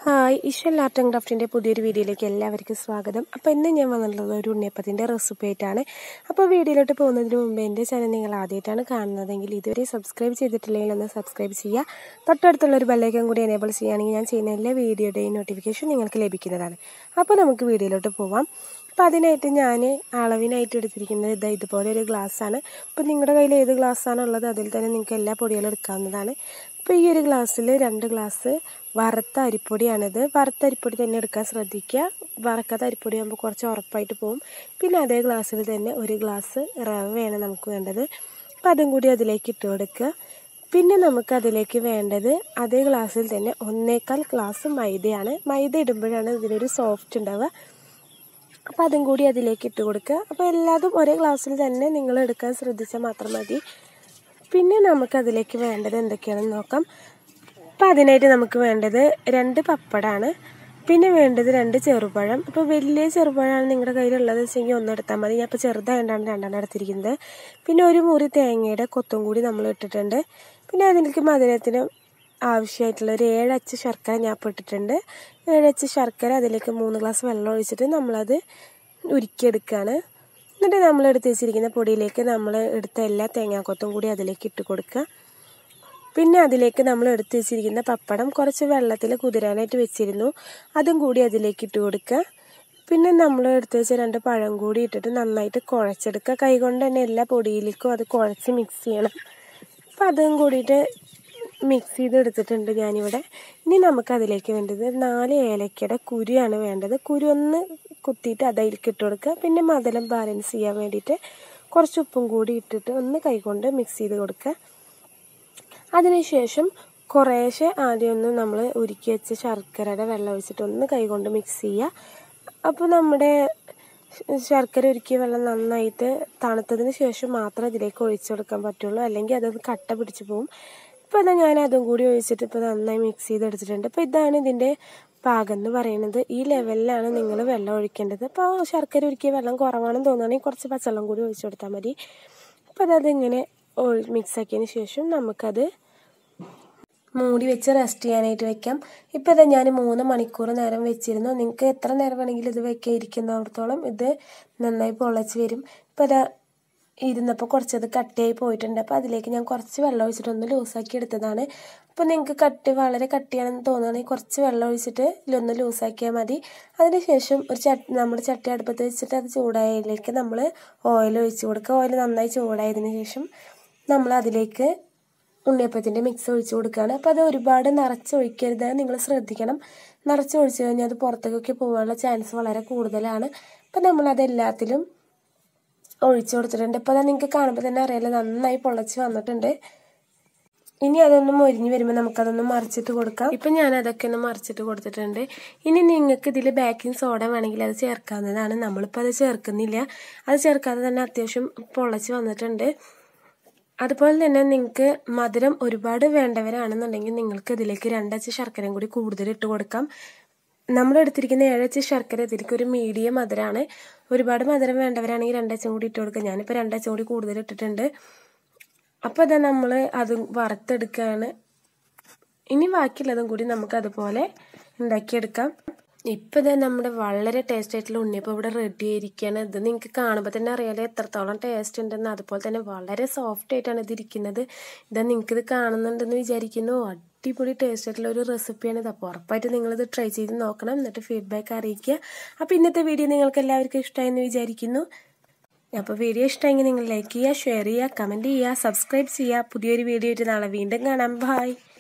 hi Ishal art and ക്രാഫ്റ്റിൻ്റെ പുതിയൊരു വീഡിയോയിലേക്ക് എല്ലാവർക്കും സ്വാഗതം അപ്പോൾ ഇന്ന് ഞാൻ വന്നിട്ടുള്ളത് ഒരു ഉണ്ണിയപ്പത്തിൻ്റെ റെസിപ്പി ആയിട്ടാണ് അപ്പോൾ വീഡിയോയിലോട്ട് പോകുന്നതിന് മുമ്പ് എൻ്റെ ചാനൽ നിങ്ങൾ ആദ്യമായിട്ടാണ് കാണുന്നതെങ്കിൽ ഇതുവരെ സബ്സ്ക്രൈബ് ചെയ്തിട്ടില്ലെങ്കിൽ ഒന്ന് സബ്സ്ക്രൈബ് ചെയ്യുക തൊട്ടടുത്തുള്ള ഒരു ബെല്ലൈക്കൻ കൂടി എനേബിൾ ചെയ്യുകയാണെങ്കിൽ ഞാൻ ചെയ്യുന്ന എല്ലാ വീഡിയോയുടെയും നോട്ടിഫിക്കേഷൻ നിങ്ങൾക്ക് ലഭിക്കുന്നതാണ് അപ്പോൾ നമുക്ക് വീഡിയോയിലോട്ട് പോവാം അപ്പോൾ അതിനായിട്ട് ഞാൻ അളവിനായിട്ട് എടുത്തിരിക്കുന്നത് ഇത് ഇതുപോലെ ഒരു ഗ്ലാസ്സാണ് അപ്പോൾ നിങ്ങളുടെ കയ്യിൽ ഏത് ഗ്ലാസ്സാണ് ഉള്ളത് അതിൽ തന്നെ നിങ്ങൾക്ക് എല്ലാ പൊടികളും എടുക്കാവുന്നതാണ് അപ്പോൾ ഈ ഒരു ഗ്ലാസ്സിൽ രണ്ട് ഗ്ലാസ് വറുത്ത അരിപ്പൊടിയാണിത് വറുത്ത അരിപ്പൊടി തന്നെ എടുക്കാൻ ശ്രദ്ധിക്കുക വറക്കാത്ത അരിപ്പൊടി ആകുമ്പോൾ കുറച്ച് ഉറപ്പായിട്ട് പോകും പിന്നെ അതേ ഗ്ലാസ്സിൽ തന്നെ ഒരു ഗ്ലാസ് റവയാണ് നമുക്ക് വേണ്ടത് അപ്പം അതും കൂടി അതിലേക്ക് ഇട്ട് കൊടുക്കുക പിന്നെ നമുക്ക് അതിലേക്ക് വേണ്ടത് അതേ ഗ്ലാസ്സിൽ തന്നെ ഒന്നേക്കാൽ ഗ്ലാസ് മൈദയാണ് മൈദ ഇടുമ്പോഴാണ് ഇതിനൊരു സോഫ്റ്റ് ഉണ്ടാവുക അപ്പോൾ അതും കൂടി അതിലേക്ക് ഇട്ട് കൊടുക്കുക അപ്പോൾ എല്ലാതും ഒരേ ഗ്ലാസ്സിൽ തന്നെ നിങ്ങൾ എടുക്കാൻ ശ്രദ്ധിച്ചാൽ മാത്രം മതി പിന്നെ നമുക്ക് അതിലേക്ക് വേണ്ടത് എന്തൊക്കെയാണെന്ന് നോക്കാം അപ്പോൾ അതിനായിട്ട് നമുക്ക് വേണ്ടത് രണ്ട് പപ്പടാണ് പിന്നെ വേണ്ടത് രണ്ട് ചെറുപഴം ഇപ്പോൾ വലിയ ചെറുപഴമാണ് നിങ്ങളുടെ കയ്യിലുള്ളത് വെച്ചെങ്കിൽ ഒന്ന് എടുത്താൽ മതി ഞാൻ ഇപ്പോൾ ചെറുതായതുകൊണ്ടാണ് രണ്ടെണ്ണം എടുത്തിരിക്കുന്നത് പിന്നെ ഒരു മുറി തേങ്ങയുടെ കൊത്തും കൂടി നമ്മൾ ഇട്ടിട്ടുണ്ട് പിന്നെ അതിലേക്ക് മധുരത്തിന് ആവശ്യമായിട്ടുള്ള ഒരു ഏഴച്ച് ശർക്കര ഞാൻ ഇപ്പോൾ ഇട്ടിട്ടുണ്ട് ഏഴച്ച് ശർക്കര അതിലേക്ക് മൂന്ന് ഗ്ലാസ് വെള്ളം ഒഴിച്ചിട്ട് നമ്മളത് ഉരുക്കിയെടുക്കുകയാണ് എന്നിട്ട് നമ്മൾ എടുത്ത് വെച്ചിരിക്കുന്ന പൊടിയിലേക്ക് നമ്മൾ എടുത്ത എല്ലാ തേങ്ങാക്കൊത്തും കൂടി അതിലേക്ക് ഇട്ട് കൊടുക്കുക പിന്നെ അതിലേക്ക് നമ്മൾ എടുത്ത് വെച്ചിരിക്കുന്ന പപ്പടം കുറച്ച് വെള്ളത്തിൽ കുതിരാനായിട്ട് വെച്ചിരുന്നു അതും കൂടി അതിലേക്ക് ഇട്ട് കൊടുക്കുക പിന്നെ നമ്മൾ എടുത്ത് വെച്ച രണ്ട് പഴം കൂടി ഇട്ടിട്ട് നന്നായിട്ട് കുഴച്ചെടുക്കുക കൈകൊണ്ട് തന്നെ എല്ലാ പൊടിയിലേക്കും അത് കുഴച്ച് മിക്സ് ചെയ്യണം അപ്പം അതും കൂടിയിട്ട് മിക്സ് ചെയ്ത് എടുത്തിട്ടുണ്ട് ഞാനിവിടെ ഇനി നമുക്ക് അതിലേക്ക് വേണ്ടത് നാല് ഏലക്കയുടെ കുരുയാണ് വേണ്ടത് കുരു ഒന്ന് കുത്തിയിട്ട് അതിലേക്ക് ഇട്ട് കൊടുക്കുക പിന്നെ മധുരം ബാലൻസ് ചെയ്യാൻ വേണ്ടിയിട്ട് കുറച്ച് ഉപ്പും കൂടി ഇട്ടിട്ട് ഒന്ന് കൈകൊണ്ട് മിക്സ് ചെയ്ത് കൊടുക്കുക അതിനുശേഷം കുറേശ്ശെ ആദ്യം ഒന്ന് നമ്മൾ ഉരുക്കി വെച്ച ശർക്കരയുടെ വെള്ളം ഒഴിച്ചിട്ട് ഒന്ന് കൈകൊണ്ട് മിക്സ് ചെയ്യുക അപ്പോൾ നമ്മുടെ ശർക്കര ഉരുക്കിയ വെള്ളം നന്നായിട്ട് തണുത്തതിന് ശേഷം മാത്രം ഇതിലേക്ക് ഒഴിച്ചു കൊടുക്കാൻ പറ്റുള്ളൂ അല്ലെങ്കിൽ അതൊന്ന് കട്ട പിടിച്ച് പോകും ഇപ്പോൾ അതാ ഞാൻ അതും കൂടി ഒഴിച്ചിട്ട് ഇപ്പോൾ നന്നായി മിക്സ് ചെയ്തെടുത്തിട്ടുണ്ട് അപ്പോൾ ഇതാണ് ഇതിൻ്റെ പാകം എന്ന് പറയുന്നത് ഈ ലെവലിലാണ് നിങ്ങൾ വെള്ളം ഒഴിക്കേണ്ടത് അപ്പോൾ ശർക്കര ഉരുക്കിയ വെള്ളം കുറവാണെന്ന് തോന്നുകയാണെങ്കിൽ കുറച്ച് പച്ചവെള്ളം കൂടി ഒഴിച്ചു കൊടുത്താൽ മതി അപ്പോൾ അതതിങ്ങനെ മിക്സ് ആക്കിയതിന് ശേഷം നമുക്കത് മൂടി വെച്ച് റെസ്റ്റ് ചെയ്യാനായിട്ട് വെക്കാം ഇപ്പോൾ ഇതാ ഞാൻ മൂന്ന് മണിക്കൂർ നേരം വെച്ചിരുന്നു നിങ്ങൾക്ക് എത്ര നേരം വേണമെങ്കിലും ഇത് വെക്കാൻ ഇരിക്കുന്നിടത്തോളം ഇത് നന്നായി പൊളച്ച് വരും ഇപ്പോൾ ഇതാ ഇരുന്നപ്പോൾ കുറച്ചത് കട്ടിയായി പോയിട്ടുണ്ട് അപ്പോൾ അതിലേക്ക് ഞാൻ കുറച്ച് വെള്ളം ഒഴിച്ചിട്ട് ഒന്ന് ലൂസാക്കി എടുത്തതാണ് അപ്പോൾ നിങ്ങൾക്ക് കട്ടി വളരെ കട്ടിയാണെന്ന് തോന്നുകയാണെങ്കിൽ കുറച്ച് വെള്ളം ഒഴിച്ചിട്ട് ഇതിലൊന്ന് ലൂസാക്കിയാൽ മതി അതിനുശേഷം ഒരു ചട്ടി നമ്മൾ ചട്ടി അടുപ്പത്ത് വെച്ചിട്ട് അത് ചൂടായതിലേക്ക് നമ്മൾ ഓയിൽ ഒഴിച്ച് കൊടുക്കുക ഓയിൽ നന്നായി ചൂടായതിനു ശേഷം നമ്മൾ അതിലേക്ക് ഉണ്ണിയപ്പത്തിൻ്റെ മിക്സ് ഒഴിച്ച് കൊടുക്കുകയാണ് അപ്പോൾ അത് ഒരുപാട് നിറച്ച് ഒഴിക്കരുത് നിങ്ങൾ ശ്രദ്ധിക്കണം നിറച്ച് ഒഴിച്ച് കഴിഞ്ഞാൽ അത് പുറത്തേക്കൊക്കെ പോകാനുള്ള ചാൻസ് വളരെ കൂടുതലാണ് അപ്പോൾ നമ്മളത് എല്ലാത്തിലും ഒഴിച്ചു കൊടുത്തിട്ടുണ്ട് ഇപ്പോൾ അത് നിങ്ങൾക്ക് കാണുമ്പോൾ തന്നെ അറിയാലോ നന്നായി പൊള്ളച്ച് വന്നിട്ടുണ്ട് ഇനി അതൊന്ന് മൊരിഞ്ഞ് വരുമ്പോൾ നമുക്കതൊന്ന് മറിച്ചിട്ട് കൊടുക്കാം ഇപ്പം ഞാൻ അതൊക്കെ ഒന്ന് മറിച്ചിട്ട് കൊടുത്തിട്ടുണ്ട് ഇനി നിങ്ങൾക്ക് ഇതിൽ ബേക്കിംഗ് സോഡ വേണമെങ്കിൽ അത് ചേർക്കാവുന്നതാണ് നമ്മളിപ്പോൾ അത് ചേർക്കുന്നില്ല അത് ചേർക്കാതെ തന്നെ അത്യാവശ്യം പൊള്ളച്ച് വന്നിട്ടുണ്ട് അതുപോലെ തന്നെ നിങ്ങൾക്ക് മധുരം ഒരുപാട് വേണ്ടവരാണെന്നുണ്ടെങ്കിൽ നിങ്ങൾക്ക് ഇതിലേക്ക് രണ്ടച്ച് ശർക്കരയും കൂടി കൂടുതൽ ഇട്ട് കൊടുക്കാം നമ്മൾ എടുത്തിരിക്കുന്ന ഏഴച്ച് ശർക്കര ഇതിലേക്ക് ഒരു മീഡിയം മധുരമാണ് ഒരുപാട് മധുരം വേണ്ടവരാണെങ്കിൽ രണ്ടച്ചും കൂടി ഇട്ട് കൊടുക്കാം ഞാനിപ്പോൾ രണ്ടച്ചും കൂടി കൂടുതൽ ഇട്ടിട്ടുണ്ട് അപ്പോൾ അതാ നമ്മൾ അത് വറുത്തെടുക്കുകയാണ് ഇനി ബാക്കിയുള്ളതും കൂടി നമുക്ക് അതുപോലെ ഉണ്ടാക്കിയെടുക്കാം ഇപ്പം ഇതാ നമ്മുടെ വളരെ ടേസ്റ്റ് ആയിട്ടുള്ള ഉണ്ണിയപ്പം ഇവിടെ റെഡി ആയിരിക്കുകയാണ് ഇത് നിങ്ങൾക്ക് കാണുമ്പോൾ തന്നെ അറിയാലോ എത്രത്തോളം ടേസ്റ്റ് ഉണ്ടെന്ന് അതുപോലെ തന്നെ വളരെ സോഫ്റ്റ് ആയിട്ടാണ് ഇത് ഇരിക്കുന്നത് ഇതാ നിങ്ങൾക്ക് ഇത് കാണുന്നുണ്ടെന്ന് വിചാരിക്കുന്നു അടിപൊളി ടേസ്റ്റ് ആയിട്ടുള്ള ഒരു റെസിപ്പിയാണ് ഇത് അപ്പോൾ ഉറപ്പായിട്ട് നിങ്ങളിത് ട്രൈ ചെയ്ത് നോക്കണം എന്നിട്ട് ഫീഡ്ബാക്ക് അറിയിക്കുക അപ്പോൾ ഇന്നത്തെ വീഡിയോ നിങ്ങൾക്ക് എല്ലാവർക്കും ഇഷ്ടമായെന്ന് വിചാരിക്കുന്നു അപ്പോൾ വീഡിയോ ഇഷ്ടമെങ്കിൽ നിങ്ങൾ ലൈക്ക് ചെയ്യുക ഷെയർ ചെയ്യുക കമൻറ്റ് ചെയ്യുക സബ്സ്ക്രൈബ് ചെയ്യുക പുതിയൊരു വീഡിയോ ആയിട്ട് നാളെ വീണ്ടും കാണാം ബൈ